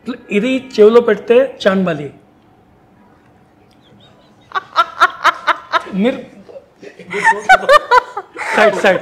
ఇది చెవిలో పెడితే చాన్బాలి మీరు సైడ్ సైడ్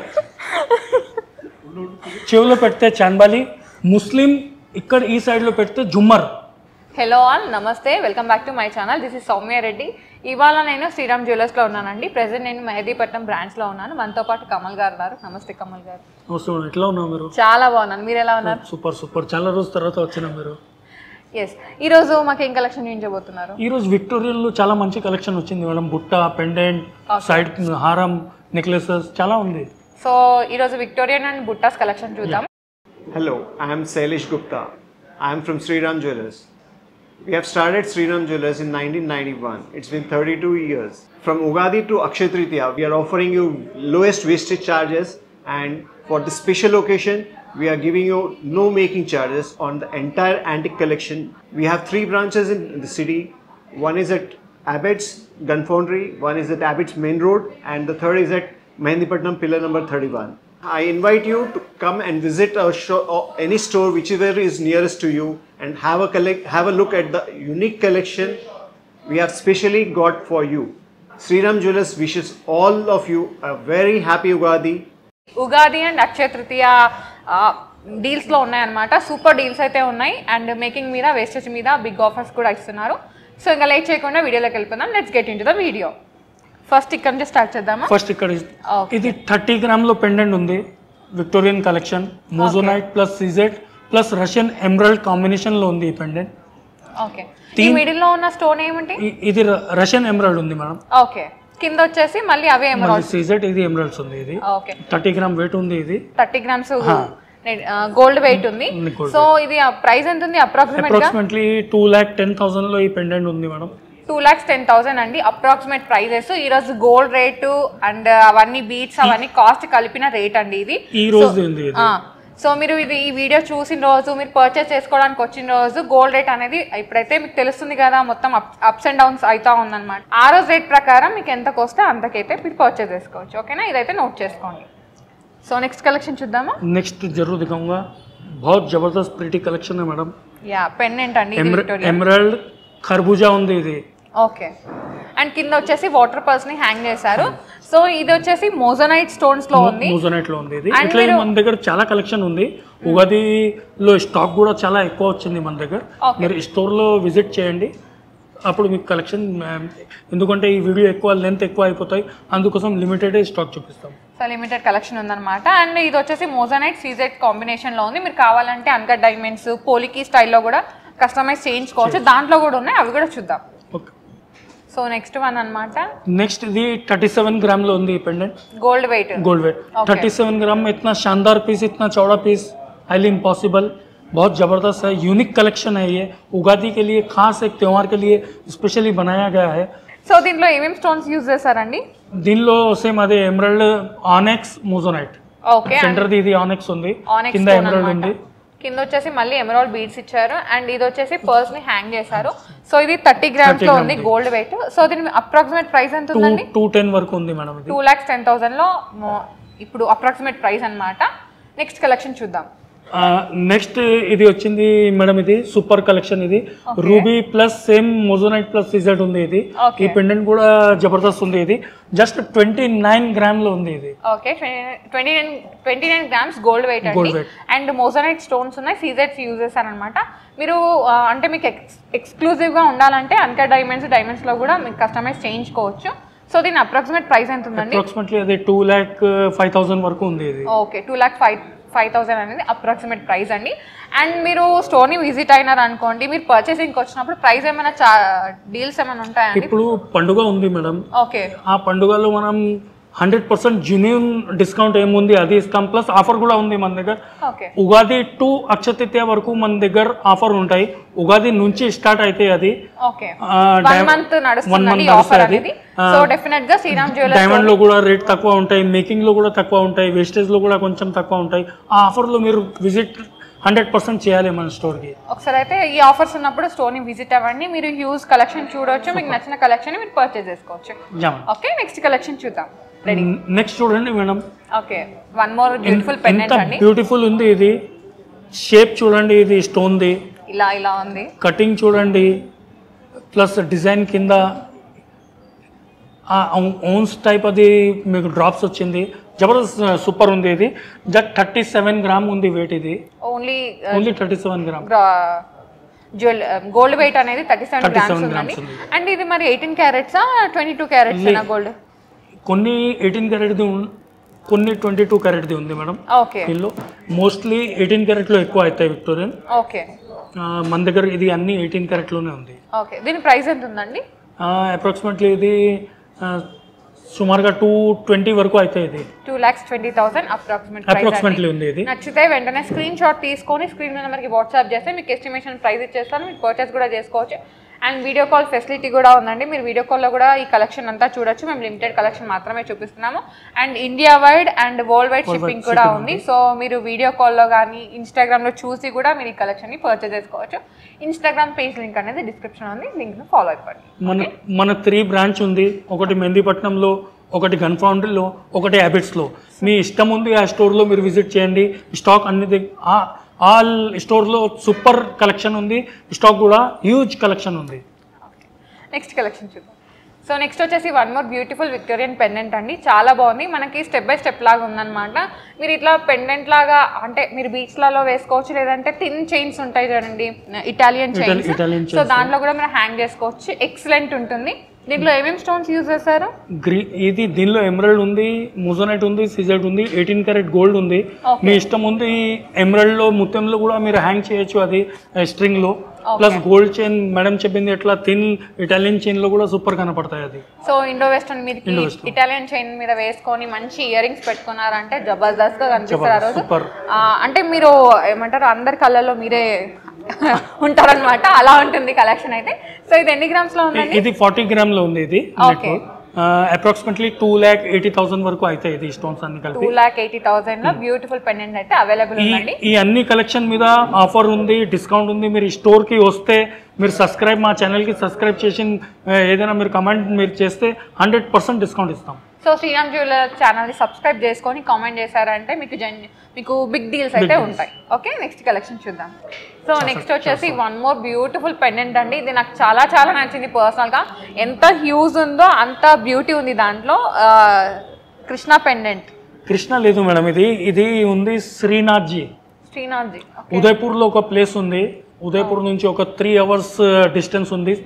చెవిలో పెడితే చాన్బాలి ముస్లిం ఇక్కడ ఈ సైడ్లో పెడితే జుమ్మర్ హలో ఆల్ నమస్తే welcome back to my channel this is Soumya Reddy ఇవాళ నేను శ్రీరామ్ జ్యువెలర్స్లో ఉన్నానండి ప్రెసెంట్ నేను మెహదీపట్నం బ్రాంచ్లో ఉన్నాను మనతో పాటు కమల్ గారు ఉన్నారు నమస్తే కమల్ గారు అవసరం ఎట్లా ఉన్నావు మీరు చాలా బాగున్నాను మీరు ఎలా ఉన్నారు సూపర్ సూపర్ చాలా రోజుల తర్వాత వచ్చిన మీరు ఎస్ ఈరోజు మాకు ఏం కలెక్షన్ చూపించబోతున్నారు ఈ రోజు విక్టోరియన్లో చాలా మంచి కలెక్షన్ వచ్చింది మేడం బుట్ట పెండెంట్ సైడ్ హారం నెక్లెసెస్ చాలా ఉంది సో ఈరోజు విక్టోరియన్ అండ్ బుట్టాస్ కలెక్షన్ చూద్దాం Hello, I am Sailesh Gupta. I am from Sriram Jewelers. We have started Sriram Jewelers in 1991. It's been 32 years. From Ugadi to Akshay Tritiya, we are offering you lowest wastage charges and for the special occasion, we are giving you no making charges on the entire antique collection. We have three branches in the city. One is at Abbott's Gun Foundry, one is at Abbott's Main Road, and the third is at Mehendipatnam Pillar number 31. I invite you to come and visit our show, or any store whichever is nearest to you and have a collect, have a look at the unique collection we have specially got for you. Sriram Jewelers wishes all of you a very happy Ugadi Ugadi and Akshaya Tritiya డీల్స్లో ఉన్నాయన్నమాట super deals అయితే ఉన్నాయి and making మీద wastage మీద big offers కూడా ఇస్తున్నారు so ఇంకా late చేయకుండా వీడియోలోకి వెళ్ళిపోదాం let's get into the video first ఇక్కడ నుంచి స్టార్ట్ చేద్దామా ఫస్ట్ ఇక్కడ ఇస్- Okay. ఇది థర్టీ గ్రామ్లో పెండెంట్ ఉంది Victorian collection moissanite plus CZ plus Russian emerald కాంబినేషన్లో ఉంది ఈ పెండెంట్ ఓకే ఈ మిడిల్లో ఉన్న స్టోన్ ఏమిటి ఇది ర- రష్యన్ ఎమరల్డ్ ఉంది మేడం ఓకే కింద వచ్చేసి మళ్ళీ అవే ఎమరాల్డ్ సిజెట్ ఇది ఎమరల్డ్స్ ఉంది ఇది ఓకే థర్టీ గ్రామ్ వెయిట్ ఉంది ఇది థర్టీ గ్రామ్స్ గోల్డ్ వెయిట్ ఉంది ఉంది gold సో ఇది ప్రైస్ ఎంత ఉంది అప్రాక్సిమేట్ గా అప్రాక్సిమేట్లీ టూ ల్యాక్ టెన్ థౌసండ్లో ఈ పెండెంట్ ఉంది madam two lakhs ten thousand అండి అప్రాక్సిమేట్ ప్రైజెస్ ఈ రోజు గోల్డ్ రేటు అండ్ అవన్నీ బీట్స్ అవన్నీ కాస్ట్ కలిపిన రేట్ అండి ఇది ఈ రోజు ఉంది ఇది సో మీరు ఇది ఈ వీడియో చూసిన రోజు మీరు పర్చేస్ చేసుకోవడానికి వచ్చిన రోజు గోల్డ్ రేట్ అనేది ఇప్పుడైతే మీకు తెలుస్తుంది కదా మొత్తం అప్స్ అండ్ డౌన్స్ అవుతా ఉందన్నమాట ఆ రోజు రేట్ ప్రకారం మీకు ఎంతకు వస్తే అంతకైతే మీరు పర్చేస్ చేసుకోవచ్చు ఓకేనా ఇదైతే నోట్ చేసుకోండి సో నెక్స్ట్ కలెక్షన్ చూద్దామా नेक्स्ट जरूर दिखाऊंगा बहुत जबरदस्त प्रिटी कलेक्शन है मैडम యా పెండెంట్ అండి ఇది విక్టోరియా ఎమరల్డ్ ఖర్బూజా ఉంది ఇది ఓకే అండ్ కింద వచ్చేసి వాటర్ పర్స్ ని హ్యాంగ్ చేశారు సో ఇది వచ్చేసి మోజనైట్ స్టోన్స్ లో ఉంది మూజోనైట్ లో ఉంది ఇది And ఇట్లా మీరు- మన దగ్గర చాలా కలెక్షన్ ఉంది ఉగాదిలో స్టాక్ కూడా చాలా ఎక్కువ వచ్చింది మన దగ్గర Okay. మీరు స్టోర్ లో విజిట్ చేయండి అప్పుడు మీకు కలెక్షన్ ఎందుకంటే ఈ వీడియో ఎక్కువ లెంత్ ఎక్కువ అయిపోతాయి అందుకోసం లిమిటెడ్ స్టాక్ చూపిస్తాం సో లిమిటెడ్ కలెక్షన్ ఉందన్నమాట అండ్ ఇది వచ్చేసి మోజనైట్ సీజెట్ కాంబినేషన్ లో ఉంది మీరు కావాలంటే అన్కట్ డైమండ్స్ పోలికి స్టైల్లో కూడా కస్టమైజ్ చేయించుకోవచ్చు దాంట్లో కూడా ఉన్నాయి అవి కూడా చూద్దాం ఓకే సో నెక్స్ట్ వన్ అన్నమాట నెక్స్ట్ ఇది థర్టీ సెవెన్ గ్రామ్ లో ఉంది ఈ pendant gold weight gold weight thirty seven gram में इतना शानदार पीस इतना चौड़ा पीस हाईली इम्पॉसिबल बहुत ज़बरदस्त है यूनिक कलेक्शन है ये उगादी के लिए खास एक त्यौहार के लिए स्पेशली बनाया गया है సో దీంట్లో ఏమేమి స్టోన్స్ యూజ్ చేశారండి దీనిలో సేమ్ అదే emerald onyx moissanite okay centre ఇది ఆనెక్స్ ఉంది ఆనెక్స్ కింద ఎమరల్డ్ ఉంది కింద వచ్చేసి మళ్ళీ ఎమరాల్డ్ బీడ్స్ ఇచ్చారు అండ్ ఇది వచ్చేసి పర్స్ ని హ్యాంగ్ చేశారు సో ఇది థర్టీ గ్రామ్స్ లో ఉంది గోల్డ్ వెయిట్ సో దీని అప్రాక్సిమేట్ ప్రైస్ ఎంత టూ ఉందండి టూ టెన్ వరకు ఉంది మేడం ఇది టూ ల్యాక్స్ టెన్ థౌసండ్ లో మో- ఇప్పుడు అప్రాక్సిమేట్ ప్రైస్ అన్నమాట నెక్స్ట్ కలెక్షన్ చూద్దాం నెక్స్ట్ ఇది వచ్చింది మేడం ఇది సూపర్ కలెక్షన్ ఇది ruby plus same moissanite plus CZ ఉంది ఇది Okay. ఈ పెండెంట్ కూడా జబర్దస్త్ ఉంది ఇది జస్ట్ ట్వంటీ నైన్ గ్రామ్ లో ఉంది ఇది okay twenty nine twenty nine grams gold weight అండి Gold weight. And moissanite stones ఉన్నాయి సీజెట్స్ యూజ్ చేశారనమాట మీరు ఆ, అంటే మీకు ఎక్స్ ఎక్స్క్లూజివ్గా ఉండాలంటే అన్కట్ డైమండ్స్ డైమండ్స్లో కూడా మీకు కస్టమైజ్ చేయించుకోవచ్చు సో దీని అప్రాక్సిమేట్ ప్రైస్ ఎంత ఉందండి అప్రాక్సిమేట్లీ అది టూ ల్యాక్ ఫైవ్ థౌసండ్ వరకు ఉంది ఇది okay two lakh five five thousand అనేది అప్రాక్సిమేట్ ప్రైస్ అండి అండ్ మీరు స్టోర్ని విజిట్ అయినారు అనుకోండి మీరు పర్చేసింగ్కి వచ్చినప్పుడు ప్రైస్ ఏమైనా చా డీల్స్ ఏమైనా ఉంటాయండి ఇప్పుడు పండుగ ఉంది మేడం ఓకే ఆ పండుగలో మనం హండ్రెడ్ పర్సెంట్ జెన్యున్ డిస్కౌంట్ ఏముంది అది ఇస్తాం ప్లస్ ఆఫర్ కూడా ఉంది మన దగ్గర ఓకే ఉగాది టు అక్షతృతీయ వరకు మన దగ్గర ఆఫర్ ఉంటాయి ఉగాది నుంచి స్టార్ట్ అయితే అది ఓకే ఆ, వన్ డై- మంత్ one నడుస్తుంది month ఈ ఆఫర్ నడుస్తుంది. అనేది ఆ, సో డెఫినెట్ గా శ్రీరామ్ జ్యువెలర్స్ డైమండ్ లో కూడా రేట్ తక్కువ ఉంటాయి మేకింగ్ లో కూడా తక్కువ ఉంటాయి వేస్టేజ్ లో కూడా కొంచెం తక్కువ ఉంటాయి ఆ ఆఫర్ లో మీరు విజిట్ హండ్రెడ్ పర్సెంట్ చేయాలి మన స్టోర్ కి ఒకసారి అయితే ఈ ఆఫర్స్ ఉన్నప్పుడు స్టోర్ ని విజిట్ అవ్వండి మీరు హ్యూజ్ కలెక్షన్ చూడొచ్చు మీకు నచ్చిన కలెక్షన్ మీరు పర్చేస్ చేసుకోవచ్చు ఓకే నెక్స్ట్ కలెక్షన్ చూద్దాం రెడీ నెక్స్ట్ చూడండి madam okay one more beautiful ఎంత పెండెంట్ అండి బ్యూటిఫుల్ ఉంది ఇది షేప్ చూడండి ఇది స్టోన్ ది ఇలా ఇలా ఉంది కటింగ్ చూడండి ప్లస్ డిజైన్ కింద ఓన్స్ టైప్ అది మీకు డ్రాప్స్ వచ్చింది జబర్దస్త్ సూపర్ ఉంది ఇది జస్ట్ థర్టీ సెవెన్ గ్రామ్ ఉంది వెయిట్ ఇది only only thirty seven gram jewel gold weight అనేది థర్టీ సెవెన్ 37 గ్రామ్స్ ఉందండి grams ఉంది. అండ్ ఇది మరి ఎయిటీన్ క్యారెట్సా ట్వంటీ టూ క్యారెట్స్ గోల్డ్ కొన్ని ఎయిటీన్ క్యారెట్ది కొన్ని ట్వంటీ టూ క్యారెట్ది ఉంది మేడం ఓకే దీనిలో మోస్ట్లీ ఎయిటీన్ క్యారెట్లో ఎక్కువ అవుతాయి విక్టోరియన్ ఓకే మన దగ్గర ఇది అన్ని ఎయిటీన్ క్యారెట్లోనే ఉంది ఓకే దీని ప్రైస్ ఎంత ఉందండి అప్రాక్సిమేట్లీ ఇది ఆ, సుమారుగా టూ ట్వంటీ వరకు అవుతాయి ఇది two lakhs twenty thousand approximate price approximately ఉంది ఇది నచ్చితే వెంటనే స్క్రీన్ షాట్ తీసుకొని స్క్రీన్ నెంబర్కి వాట్సాప్ చేస్తే మీకు ఎస్టిమేషన్ ప్రైస్ ఇచ్చేస్తాను మీకు పర్చేస్ కూడా చేసుకోవచ్చు అండ్ వీడియో కాల్ ఫెసిలిటీ కూడా ఉందండి మీరు వీడియో కాల్లో కూడా ఈ కలెక్షన్ అంతా చూడొచ్చు మేము లిమిటెడ్ కలెక్షన్ మాత్రమే చూపిస్తున్నాము and India wide and worldwide shipping కూడా ఉంది సో మీరు వీడియో కాల్లో కానీ ఇన్స్టాగ్రామ్లో చూసి కూడా మీరు ఈ కలెక్షన్ని పర్చేస్ చేసుకోవచ్చు ఇన్స్టాగ్రామ్ పేజ్ లింక్ అనేది డిస్క్రిప్షన్ ఉంది లింక్ను ఫాలో అయిపోండి మన మన త్రీ బ్రాంచ్ ఉంది ఒకటి మెహందీపట్నంలో ఒకటి గన్ ఫౌండరీలో ఒకటి హ్యాబిట్స్లో మీ ఇష్టం ఉంది ఆ స్టోర్లో మీరు విజిట్ చేయండి స్టాక్ అన్ని దగ్- ఆ- ఆల్ స్టోర్లో సూపర్ కలెక్షన్ ఉంది స్టాక్ కూడా హ్యూజ్ కలెక్షన్ ఉంది నెక్స్ట్ కలెక్షన్ చూద్దాం సో నెక్స్ట్ వచ్చేసి one more beautiful Victorian pendant అండి చాలా బాగుంది మనకి స్టెప్ బై స్టెప్ లాగా ఉందన్నమాట మీరు ఇట్లా పెండెంట్ లాగా అంటే మీరు బీచ్లలో వేసుకోవచ్చు లేదంటే థిన్ చైన్స్ ఉంటాయి చూడండి ఇటాలియన్ చైన్స్ Italian సో దాంట్లో కూడా మీరు హ్యాంగ్ చేసుకోవచ్చు ఎక్సలెంట్ ఉంటుంది దీంట్లో ఏమేమి స్టోన్స్ యూజ్ చేశారు గ్రీ ఇది దీనిలో ఎమరల్డ్ ఉంది ముజోనైట్ ఉంది సిజెట్ ఉంది ఎయిటీన్ క్యారెట్ గోల్డ్ ఉంది మీ ఇష్టం ఉంది ఎమరల్డ్లో ముత్యంలో కూడా మీరు హ్యాంగ్ చేయొచ్చు అది స్ట్రింగ్లో ప్లస్ గోల్డ్ చైన్ మేడం చెప్పింది ఎట్లా థిన్ ఇటాలియన్ చైన్లో కూడా సూపర్ కనపడతాయి అది సో ఇండో వెస్టర్న్ మీదకి ఇటాలియన్ చైన్ మీద వేసుకొని మంచి ఇయర్ రింగ్స్ పెట్టుకున్నారంటే జబర్దస్త్ గా కనిపిస్తారు ఆ రోజు సూపర్ ఆ, అంటే మీరు ఏమంటారు అందరి కళ్ళల్లో మీరే ఉంటారనమాట అలా ఉంటుంది కలెక్షన్ అయితే సో ఇది ఎన్ని గ్రామ్స్ లో ఉందండి ఇది ఫార్టీ గ్రామ్లో ఉంది ఇది Okay. Approximately two lakh eighty thousand వరకు అవుతాయి ఇది స్టోన్స్ అన్ని కలిపి టూ లాక్ ఎయిటీ థౌసండ్ లో బ్యూటిఫుల్ పెండెంట్ అయితే అవైలబుల్ ఈ ఉందండి ఈ అన్ని కలెక్షన్ మీద ఆఫర్ ఉంది డిస్కౌంట్ ఉంది మీరు ఈ స్టోర్కి వస్తే మీరు సబ్స్క్రైబ్ మా ఛానల్కి సబ్స్క్రైబ్ చేసి ఆ, ఏదైనా మీరు కమెంట్ మీరు చేస్తే హండ్రెడ్ పర్సెంట్ డిస్కౌంట్ ఇస్తాం సో శ్రీరామ్ జ్యువెలర్ ఛానల్ ని సబ్స్క్రైబ్ చేసుకొని కామెంట్ చేశారంటే మీకు జన్ మీకు బిగ్ డీల్స్ అయితే ఉంటాయి ఓకే నెక్స్ట్ కలెక్షన్ చూద్దాం సో నెక్స్ట్ వచ్చేసి వన్ మోర్ బ్యూటిఫుల్ పెండెంట్ అండి ఇది నాకు చాలా చాలా నచ్చింది పర్సనల్ గా ఎంత హ్యూజ్ ఉందో అంత బ్యూటీ ఉంది దాంట్లో ఆ, కృష్ణ పెండెంట్ కృష్ణ లేదు మేడం ఇది ఇది ఉంది శ్రీనాథ్జీ శ్రీనాథ్ జీ ఉదయపూర్లో ఒక ప్లేస్ ఉంది ఉదయపూర్ నుంచి ఒక త్రీ అవర్స్ డిస్టెన్స్ ఉంది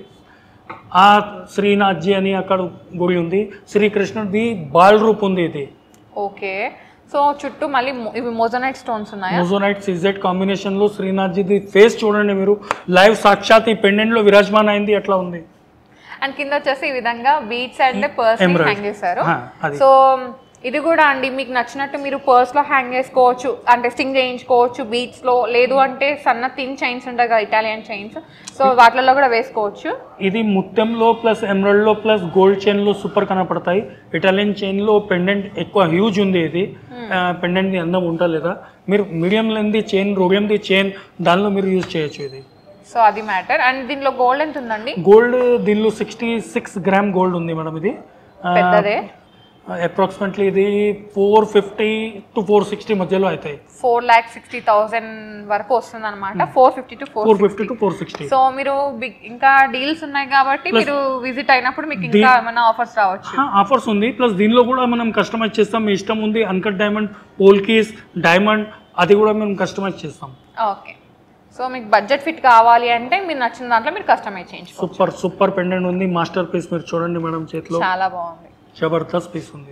ఆ శ్రీనాథ్జీ అని అక్కడ గుడి ఉంది శ్రీకృష్ణుడిది బాల్ రూప్ ఉంది ఇది ఓకే సో చుట్టూ మళ్ళీ మొ- ఇవి మోజనైట్ స్టోన్స్ ఉన్నాయా మోజోనైట్ సిజెట్ కాంబినేషన్లో శ్రీనాథ్జీది ఫేస్ చూడండి మీరు లైవ్ సాక్షాత్ ఈ పెండెంట్లో విరాజమాన్ అయింది ఎట్లా ఉంది అండ్ కింద వచ్చేసి ఈ విధంగా beads and pearls Emerald. Hang చేశారు ఆ, అది. సో ఇది కూడా అండి మీకు నచ్చినట్టు మీరు పర్స్ లో హ్యాంగ్ చేసుకోవచ్చు అంటే స్టింగ్ చేయించుకోవచ్చు బీచ్ లో లేదు అంటే సన్న థిన్ చైన్స్ ఉంటాయి కదా ఇటాలియన్ చైన్స్ సో వాటిలలో కూడా వేసుకోవచ్చు ఇది ముత్యంలో ప్లస్ ఎమరల్డ్లో ప్లస్ గోల్డ్ చైన్లో సూపర్ కనపడతాయి ఇటాలియన్ చైన్లో పెండెంట్ ఎక్కువ హ్యూజ్ ఉంది ఇది పెండెంట్ది అందం ఉంటలేదా మీరు మీడియం లెంది చైన్ రోడియంది చైన్ దానిలో మీరు యూజ్ చేయొచ్చు ఇది సో అది మ్యాటర్ అండ్ దీనిలో గోల్డ్ ఎంత ఉందండి గోల్డ్ దీనిలో సిక్స్టీ సిక్స్ గ్రామ్ గోల్డ్ ఉంది మేడం ఇది పెద్దదే అప్రాక్సిమేట్లీ ఇది four fifty to four sixty మధ్యలో అవుతాయి ఫోర్ ల్యాక్ సిక్స్టీ థౌసండ్ వరకు వస్తుంది అనమాట four fifty to four four fifty to four sixty so మీరు బిగ్ ఇంకా డీల్స్ ఉన్నాయి కాబట్టి మీరు విజిట్ అయినప్పుడు మీకు ఇంకా ఏమైనా ఆఫర్స్ రావచ్చు ఆఫర్స్ ఉంది ప్లస్ దీనిలో కూడా మనం కస్టమైజ్ చేస్తాం మీ ఇష్టం ఉంది అన్కట్ డైమండ్ పోల్కీస్ డైమండ్ అది కూడా మేము కస్టమైజ్ చేస్తాం ఓకే సో మీకు బడ్జెట్ ఫిట్ కావాలి అంటే మీరు నచ్చిన దాంట్లో మీరు కస్టమైజ్ చేయించుకోవచ్చు సూపర్ సూపర్ పెండెంట్ ఉంది మాస్టర్ పీస్ మీరు చూడండి మేడం చేతిలో చాలా బాగుంది జబర్దస్త్ పీస్ ఉంది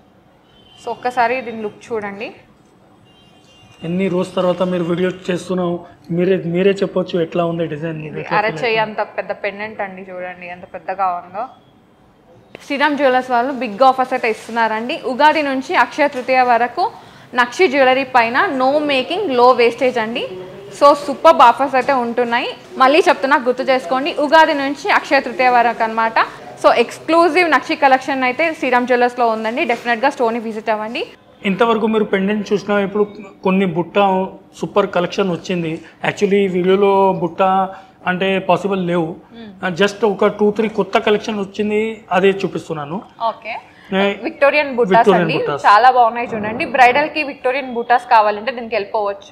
సో ఒక్కసారి దీని లుక్ చూడండి ఎన్ని రోజు తర్వాత మీరు వీడియో చేస్తున్నాం మీరే మీరే చెప్పొచ్చు ఎట్లా ఉంది డిజైన్ అరచేయి అంత పెద్ద పెండెంట్ అండి చూడండి ఎంత పెద్దగా ఉందో శ్రీరామ్ జ్యువెలర్స్ వాళ్ళు బిగ్ ఆఫర్స్ అయితే ఇస్తున్నారండి ఉగాది నుంచి అక్షయ తృతీయ వరకు నక్షి జ్యువెలరీ పైన నో మేకింగ్ లో వేస్టేజ్ అండి సో సూపర్ ఆఫర్స్ అయితే ఉంటున్నాయి మళ్ళీ చెప్తున్నా గుర్తు చేసుకోండి ఉగాది నుంచి అక్షయ తృతీయ వరకు అనమాట సో ఎక్స్క్లూజివ్ నక్షి కలెక్షన్ అయితే శ్రీరామ్ జ్యువెలర్స్లో ఉందండి డెఫినెట్గా స్టోర్ని విజిట్ అవ్వండి ఇంతవరకు మీరు పెండెంట్ చూసినా ఇప్పుడు కొన్ని బుట్ట సూపర్ కలెక్షన్ వచ్చింది యాక్చువల్లీ వీడియోలో బుట్ట అంటే పాసిబుల్ లేవు జస్ట్ ఒక టూ త్రీ కొత్త కలెక్షన్ వచ్చింది అదే చూపిస్తున్నాను ఓకే ఏ, విక్టోరియన్ బుటాస్ Victorian అండి buttas. చాలా బాగున్నాయి చూడండి బ్రైడల్ కి విక్టోరియన్ బుటాస్ కావాలంటే దీనికి వెళ్ళిపోవచ్చు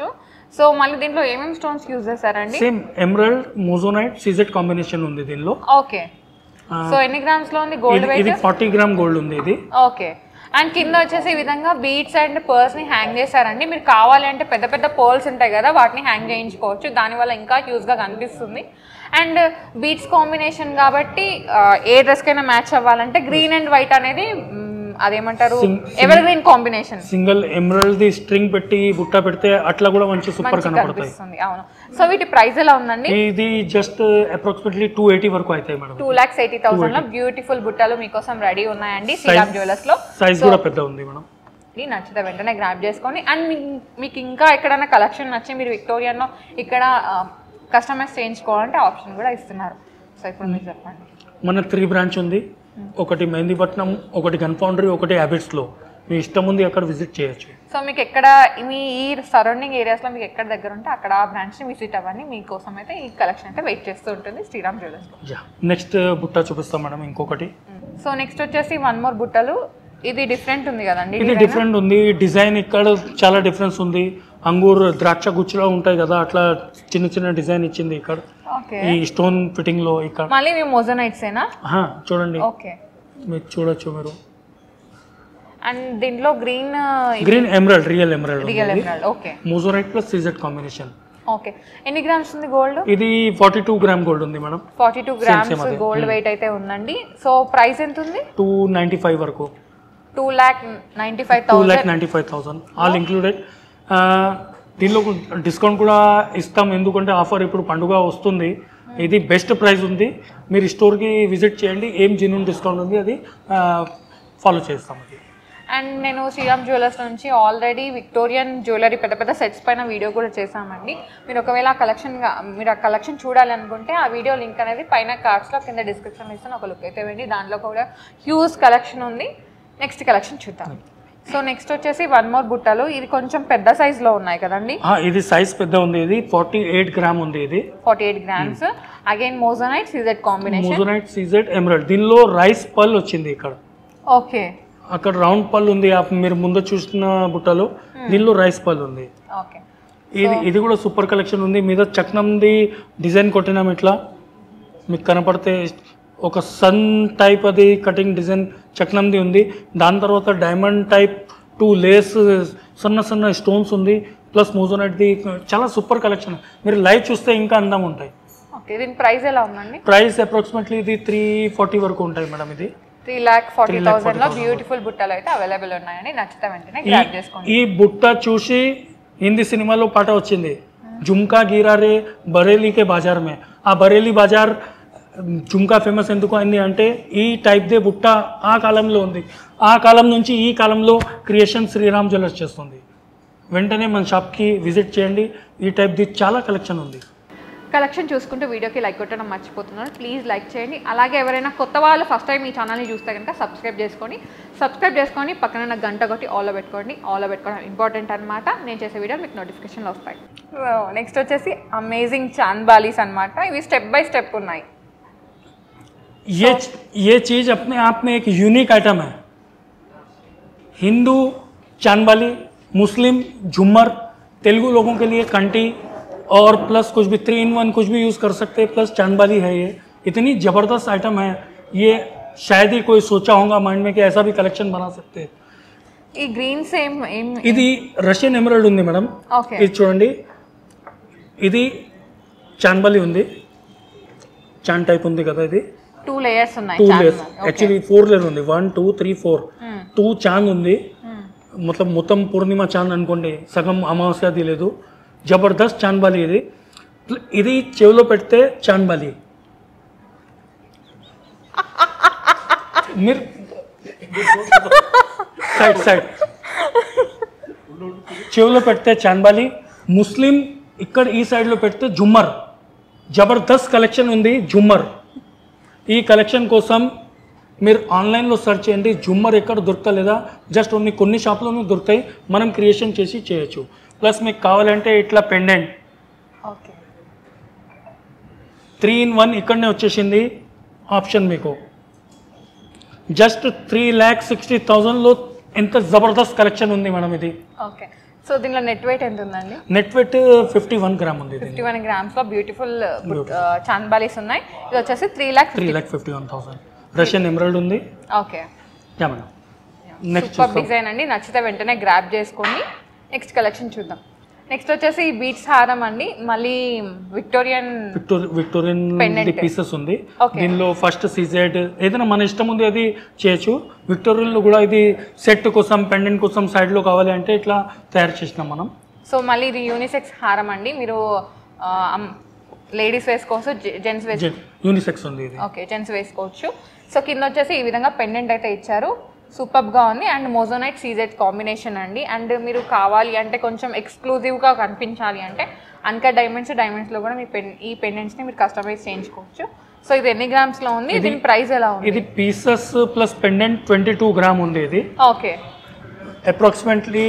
సో మళ్ళీ దీంట్లో ఏమేమి స్టోన్స్ యూజ్ చేశారండి same emerald moissanite CZ combination ఉంది దీనిలో ఓకే ఆ, సో ఎన్ని గ్రామ్స్ లో ఉంది గోల్డ్ ఇది- ఇది వెయిట్ ఫార్టీ గ్రామ్ గోల్డ్ ఉంది ఇది ఓకే అండ్ కింద వచ్చేసి ఈ విధంగా బీడ్స్ అండ్ పర్ల్స్ ని హ్యాంగ్ చేశారండి మీరు కావాలి అంటే పెద్ద పెద్ద పర్ల్స్ ఉంటాయి కదా వాటిని హ్యాంగ్ చేయించుకోవచ్చు దానివల్ల ఇంకా యూజ్ గా కనిపిస్తుంది అండ్ బీడ్స్ కాంబినేషన్ కాబట్టి ఆ, ఏ డ్రెస్ కైనా మ్యాచ్ అవ్వాలంటే గ్రీన్ అండ్ వైట్ అనేది మ్, అదేమంటారు Sim- evergreen combination single emerald ది స్ట్రింగ్ పెట్టి బుట్ట పెడితే అట్లా కూడా మంచి సూపర్ మంచిగా కనపడతాయి కనిపిస్తుంది అవును సో వీటి ప్రైస్ ఎలా ఉందండి ఇది జస్ట్ అప్రాక్సిమేట్లీ టూ ఎయిటీ వరకు అవుతాయి madam two lakhs eighty thousand లో బ్యూటిఫుల్ బుట్టలు మీకోసం రెడీ ఉన్నాయండి శ్రీరామ్ జ్యువెలర్స్ లో సైజ్ కూడా పెద్ద ఉంది మేడం ఇది నచ్చితే వెంటనే గ్రాప్ చేసుకోండి అండ్ మీ- మీకు ఇంకా ఎక్కడైనా కలెక్షన్ నచ్చి మీరు విక్టోరియాలో ఇక్కడ కస్టమైజ్ చేయించుకోవాలంటే ఆప్షన్ కూడా ఇస్తున్నారు సో ఇప్పుడు మీరు చెప్పండి మన త్రీ బ్రాంచ్ ఉంది ఒకటి మెహందీపట్నం ఒకటి గన్ ఫౌండరీ ఒకటి హ్యాబిట్స్లో మీ ఇష్టం ఉంది అక్కడ విజిట్ చేయొచ్చు సో మీకు ఎక్కడ మీ ఈ సరౌండింగ్ ఏరియాస్లో మీకు ఎక్కడ దగ్గర ఉంటే అక్కడ ఆ బ్రాంచ్ని విజిట్ అవ్వండి మీకోసం అయితే ఈ కలెక్షన్ అయితే వెయిట్ చేస్తూ ఉంటుంది శ్రీరామ్ జ్యువెలర్స్లో యా నెక్స్ట్ బుట్ట చూపిస్తాం మేడం ఇంకొకటి సో నెక్స్ట్ వచ్చేసి వన్ మోర్ బుట్టలు ఇది డిఫరెంట్ ఉంది కదండి ఇది డిఫరెంట్ ఉంది డిజైన్ ఇక్కడ చాలా డిఫరెన్స్ ఉంది అంగూర్ ద్రాక్ష గుచ్చులా ఉంటాయి కదా అట్లా చిన్న చిన్న డిజైన్ ఇచ్చింది ఇక్కడ ఓకే ఈ స్టోన్ ఫిట్టింగ్ లో ఇక్కడ మళ్ళీ మీ మోజనైట్సేనా ఆహా, చూడండి ఓకే మీరు చూడొచ్చు మీరు అండ్ దీంట్లో green green emerald real emerald real emerald okay moissanite plus CZ combination okay ఎన్ని గ్రామ్స్ ఉంది గోల్డ్ ఇది ఫార్టీ టూ గ్రామ్ గోల్డ్ ఉంది madam forty two grams same అదే. గోల్డ్ వెయిట్ అయితే ఉందండి సో ప్రైస్ ఎంత ఉంది టూ నైంటీ ఫైవ్ వరకు two lakh ninety five two lakh thousand ninety five thousand all included దీనిలో డిస్కౌంట్ కూడా ఇస్తాం ఎందుకంటే ఆఫర్ ఇప్పుడు పండుగ వస్తుంది ఇది బెస్ట్ ప్రైస్ ఉంది మీరు స్టోర్కి విజిట్ చేయండి ఏం జెన్యున్ డిస్కౌంట్ ఉంది అది ఫాలో చేస్తాం అది అండ్ నేను శ్రీరామ్ జ్యువెలర్స్ నుంచి ఆల్రెడీ విక్టోరియన్ జ్యువెలరీ పెద్ద పెద్ద సెట్స్ పైన వీడియో కూడా చేశామండి మీరు ఒకవేళ ఆ కలెక్షన్ మీరు ఆ కలెక్షన్ చూడాలి అనుకుంటే ఆ వీడియో లింక్ అనేది పైన కార్డ్స్లో కింద డిస్క్రిప్షన్లో ఇస్తాను ఒక లుక్ అయితే వెళ్ళి దాంట్లో కూడా హ్యూజ్ కలెక్షన్ ఉంది నెక్స్ట్ కలెక్షన్ చూద్దాం సో నెక్స్ట్ వచ్చేసి వన్ మోర్ బుట్టలు ఇది కొంచెం పెద్ద సైజులో ఉన్నాయి కదండి ఆ, ఇది సైజ్ పెద్ద ఉంది ఇది ఫార్టీ ఎయిట్ గ్రామ్ ఉంది ఇది forty eight grams again moissanite CZ combination moissanite CZ emerald దీనిలో రైస్ పల్ వచ్చింది ఇక్కడ ఓకే అక్కడ రౌండ్ పల్ ఉంది ఆ మీరు ముందు చూసిన బుట్టలో దీనిలో రైస్ పల్ ఉంది ఓకే ఇది ఇది కూడా సూపర్ కలెక్షన్ ఉంది మీద చక్నంది డిజైన్ కొట్టినాం ఇట్లా మీకు కనపడితే ఒక సన్ టైప్ అది కటింగ్ డిజైన్ చక్నంది ఉంది దాని తర్వాత డైమండ్ టైప్ టూ లేస్ సన్న సన్న స్టోన్స్ ఉంది ప్లస్ మోజోనైట్ది చాలా సూపర్ కలెక్షన్ మీరు లైవ్ చూస్తే ఇంకా అందం ఉంటాయి ఓకే దీని ప్రైస్ ఎలా ఉందండి ప్రైస్ అప్రాక్సిమేట్లీ ఇది త్రీ ఫార్టీ వరకు ఉంటాయి మేడం ఇది త్రీ ల్యాక్ ఫార్టీ థౌసండ్ లో బ్యూటిఫుల్ బుట్టలు అయితే అవైలబుల్ ఉన్నాయండి నచ్చితే వెంటనే గ్రాప్ చేసుకోండి ఈ బుట్ట చూసి హిందీ సినిమాలో పాట వచ్చింది జుమ్కా గిరా రే బరేలీకే బాజార్ మే ఆ బరేలీ బాజార్ జుమ్కా ఫేమస్ ఎందుకు అయింది అంటే ఈ టైప్ దే బుట్ట ఆ కాలంలో ఉంది ఆ కాలం నుంచి ఈ కాలంలో క్రియేషన్ శ్రీరామ్ జ్యువెలర్స్ చేస్తుంది వెంటనే మన షాప్కి విజిట్ చేయండి ఈ టైప్ది చాలా కలెక్షన్ ఉంది కలెక్షన్ చూసుకుంటూ వీడియోకి లైక్ కొట్టడం మర్చిపోతున్నారు ప్లీజ్ లైక్ చేయండి అలాగే ఎవరైనా కొత్త వాళ్ళు ఫస్ట్ టైం ఈ ఛానల్ని చూస్తే కనుక సబ్స్క్రైబ్ చేసుకోండి సబ్స్క్రైబ్ చేసుకొని పక్కన ఉన్న గంట కొట్టి ఆల్లో పెట్టుకోండి ఆల్లో పెట్టుకోవడం ఇంపార్టెంట్ అనమాట నేను చేసే వీడియో మీకు నోటిఫికేషన్లో వస్తాయి నెక్స్ట్ వచ్చేసి అమేజింగ్ చాంద్బాలీస్ అనమాట ఇవి స్టెప్ బై స్టెప్ ఉన్నాయి ये ये चीज़ अपने आप में एक यूनिक आइटम है हिंदू चांदबाली मुस्लिम झूमर तेलुगु लोगों के लिए कंटी और प्लस कुछ भी थ्री इन वन कुछ भी यूज़ कर सकते हैं प्लस चांदबाली है ये इतनी ज़बरदस्त आइटम है ये शायद ही कोई सोचा होगा माइंड में कि ऐसा भी कलेक्शन बना सकते हैं ఈ గ్రీన్ సేమ్ ఏం ఇది రష్యన్ ఎమరల్డ్ ఉంది మేడం ఓకే ఇది చూడండి ఇది చాందబాలి ఉంది చాన్ టైప్ ఉంది కదా ఇది టూ లేయర్స్ ఉన్నాయి two chandbali. Layers actually four layer ఉంది one two three four Hmm. Two చాంద్ ఉంది Hmm. మొత్తం మొత్తం పూర్ణిమ చాంద్ అనుకోండి సగం అమావాస్యది లేదు జబర్దస్త్ చాంద్బాలి ఇది ఇది చెవిలో పెడితే చాంద్బాలి మీరు సైడ్ సైడ్ చెవిలో పెడితే చాంద్బాలి ముస్లిం ఇక్కడ ఈ సైడ్లో పెడితే జుమ్మర్ జబర్దస్త్ కలెక్షన్ ఉంది జుమ్మర్ ఈ కలెక్షన్ కోసం మీరు ఆన్లైన్లో సెర్చ్ చేయండి జుమ్మర్ ఎక్కడ దొరకలేదా జస్ట్ ఓన్లీ కొన్ని షాప్లోనే దొరుకుతాయి మనం క్రియేషన్ చేసి చేయొచ్చు ప్లస్ మీకు కావాలంటే ఇట్లా pendant okay three in one ఇక్కడనే వచ్చేసింది ఆప్షన్ మీకు జస్ట్ త్రీ ల్యాక్ సిక్స్టీ థౌజండ్లో ఎంత జబర్దస్త్ కలెక్షన్ ఉంది మేడం ఇది ఓకే సో దీనిలో నెట్ వెయిట్ ఎంత ఉందండి net weight fifty one gram ఉంది ఇది ఫిఫ్టీ వన్ గ్రామ్స్ లో బ్యూటిఫుల్ చాంద్బాలీస్ ఉన్నాయి ఇది వచ్చేసి three lakh three lakh fifty one thousand Russian emerald ఉంది okay yeah madam next super design అండి నచ్చితే వెంటనే గ్రాప్ చేసుకోండి నెక్స్ట్ కలెక్షన్ చూద్దాం నెక్స్ట్ వచ్చేసి బీట్స్ హారం అండి మళ్ళీ విక్టోరియన్ విక్టోరి విక్టోరియన్ Pendant. పీసెస్ ఉంది Okay. దీనిలో ఫస్ట్ సీజెడ్ ఏదైనా మన ఇష్టం ఉంది అది చేయొచ్చు విక్టోరియన్ లో కూడా ఇది సెట్ కోసం పెండెంట్ కోసం సైడ్ లో కావాలి అంటే ఇట్లా తయారు చేసినాం మనం సో మళ్ళీ ఇది యూనిసెక్స్ హారం అండి మీరు లేడీస్ వేసుకోవచ్చు జెంట్స్ వేసుకో యూనిసెక్స్ ఉంది ఇది ఓకే జెంట్స్ వేసుకోవచ్చు సో కింద వచ్చేసి ఈ విధంగా పెండెంట్ అయితే ఇచ్చారు సూపర్గా ఉంది అండ్ మోజోనైట్ సీజెడ్ కాంబినేషన్ అండి అండ్ మీరు కావాలి అంటే కొంచెం ఎక్స్క్లూజివ్గా కనిపించాలి అంటే అన్కట్ డైమండ్స్ డైమండ్స్లో కూడా మీ పెన్ ఈ పెండెంట్స్ని మీరు కస్టమైజ్ చేయించుకోవచ్చు సో ఇది ఎన్ని గ్రామ్స్లో ఉంది దీని ప్రైస్ ఎలా ఉంది ఇది pieces plus pendant twenty two gram ఉంది ఇది ఓకే అప్రాక్సిమేట్లీ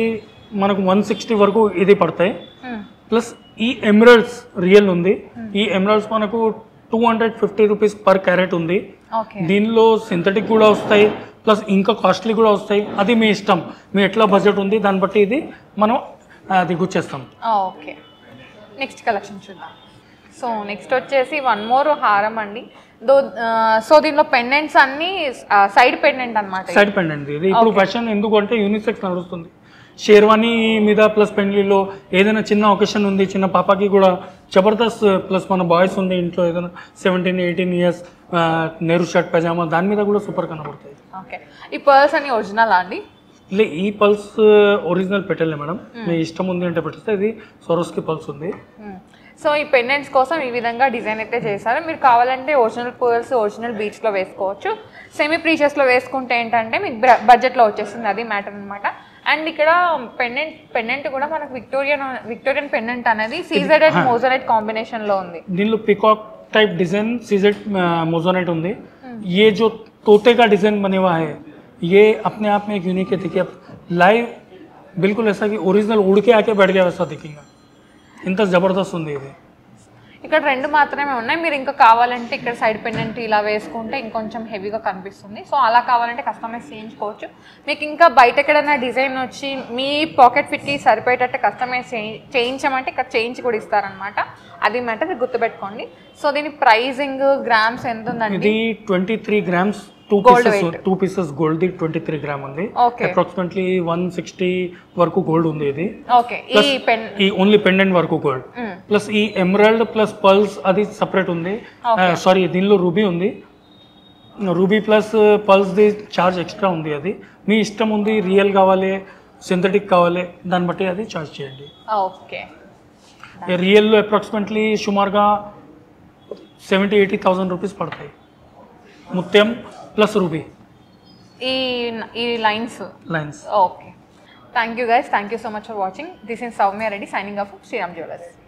మనకు వన్ సిక్స్టీ వరకు ఇది పడతాయి ప్లస్ ఈ ఎమరల్డ్స్ రియల్ ఉంది ఈ ఎమరల్డ్స్ మనకు two hundred fifty rupees per carat ఉంది ఓకే దీనిలో సింథటిక్ కూడా వస్తాయి ప్లస్ ఇంకా కాస్ట్లీ కూడా వస్తాయి అది మీ ఇష్టం మీ ఎట్లా బడ్జెట్ ఉంది దాన్ని బట్టి ఇది మనం అది గుచ్చేస్తాం ఓకే నెక్స్ట్ కలెక్షన్ చూద్దాం సో నెక్స్ట్ వచ్చేసి వన్ మోర్ హారం అండి దో సో దీనిలో పెండెంట్స్ అన్ని సైడ్ పెండెంట్ అనమాట సైడ్ పెండెంట్ ఇది ఇప్పుడు ఫ్యాషన్ ఎందుకు అంటే యూనిసెక్స్ నడుస్తుంది షేర్వానీ మీద ప్లస్ పెండ్లీలో ఏదైనా చిన్న ఒకేషన్ ఉంది చిన్న పాపకి కూడా జబర్దస్త్ ప్లస్ మన బాయ్స్ ఉంది ఇంట్లో ఏదైనా seventeen eighteen years Nehru shirt pyjama దాని మీద కూడా సూపర్ కనబడతాయి ఓకే ఈ పర్స్ అన్ని ఒరిజినల్ అండి లే ఈ పల్స్ ఒరిజినల్ పెట్టలే మేడం మీ ఇష్టం ఉంది అంటే పెట్టేస్తే ఇది సొరోస్కి పల్స్ ఉంది సో ఈ పెండెంట్స్ కోసం ఈ విధంగా డిజైన్ అయితే చేశారు మీరు కావాలంటే ఒరిజినల్ పర్ల్స్ ఒరిజినల్ బీచ్లో వేసుకోవచ్చు సెమీ ప్రీషియస్లో వేసుకుంటే ఏంటంటే మీకు బడ్జెట్లో వచ్చేస్తుంది అది మ్యాటర్ అనమాట అండ్ ఇక్కడ పెండెంట్ పెండెంట్ కూడా మనకు విక్టోరియన్ విక్టోరియన్ పెండెంట్ అనేది సీజెడ్ అండ్ మోజరైట్ కాంబినేషన్లో ఉంది దీనిలో peacock type design CZ moissanite होंगे ये जो तोते का डिजाइन बने हुआ है ये अपने आप में एक यूनिक है देखिए लाइव बिल्कुल ऐसा कि ओरिजिनल उड़ के आके बैठ गया वैसा दिखेगा ఇంత జబర్దస్త్ ఉంది ఇది ఇక్కడ రెండు మాత్రమే ఉన్నాయి మీరు ఇంకా కావాలంటే ఇక్కడ సైడ్ పెండెంట్ ఇలా వేసుకుంటే ఇంకొంచెం హెవీగా కనిపిస్తుంది సో అలా కావాలంటే కస్టమైజ్ చేయించుకోవచ్చు మీకు ఇంకా బయట ఎక్కడైనా డిజైన్ వచ్చి మీ పాకెట్ ఫిట్కి సరిపోయేటట్టు కస్టమైజ్ చేయించమంటే ఇక్కడ చేయించి కూడా ఇస్తారనమాట అది మ్యాటర్ గుర్తుపెట్టుకోండి సో దీని ప్రైజింగ్ గ్రామ్స్ ఎంత ఉందండి ఇది twenty three grams two Gold pieces weight. Two pieces gold ది ట్వంటీ త్రీ గ్రామ్ ఉంది Okay. అప్రాక్సిమేట్లీ వన్ సిక్స్టీ వరకు గోల్డ్ ఉంది ఇది ఓకే ఈ పెన్ ఈ ఓన్లీ పెండెంట్ వరకు గోల్డ్ ప్లస్ ఈ ఎమరాల్డ్ ప్లస్ పల్స్ అది సపరేట్ ఉంది సారీ దీనిలో రూబీ ఉంది రూబీ ప్లస్ పల్స్ ది చార్జ్ ఎక్స్ట్రా ఉంది అది మీ ఇష్టం ఉంది రియల్ కావాలి సింథటిక్ కావాలి దాన్ని బట్టి అది చార్జ్ చేయండి ఓకే రియల్లో అప్రాక్సిమేట్లీ సుమారుగా సెవెంటీ ఎయిటీ థౌసండ్ రూపీస్ పడతాయి ముత్యం ప్లస్ రూబీ ఈ ఈ lines lines okay thank you guys thank you so much for watching this in Soumya Reddy signing off Sriram jewellers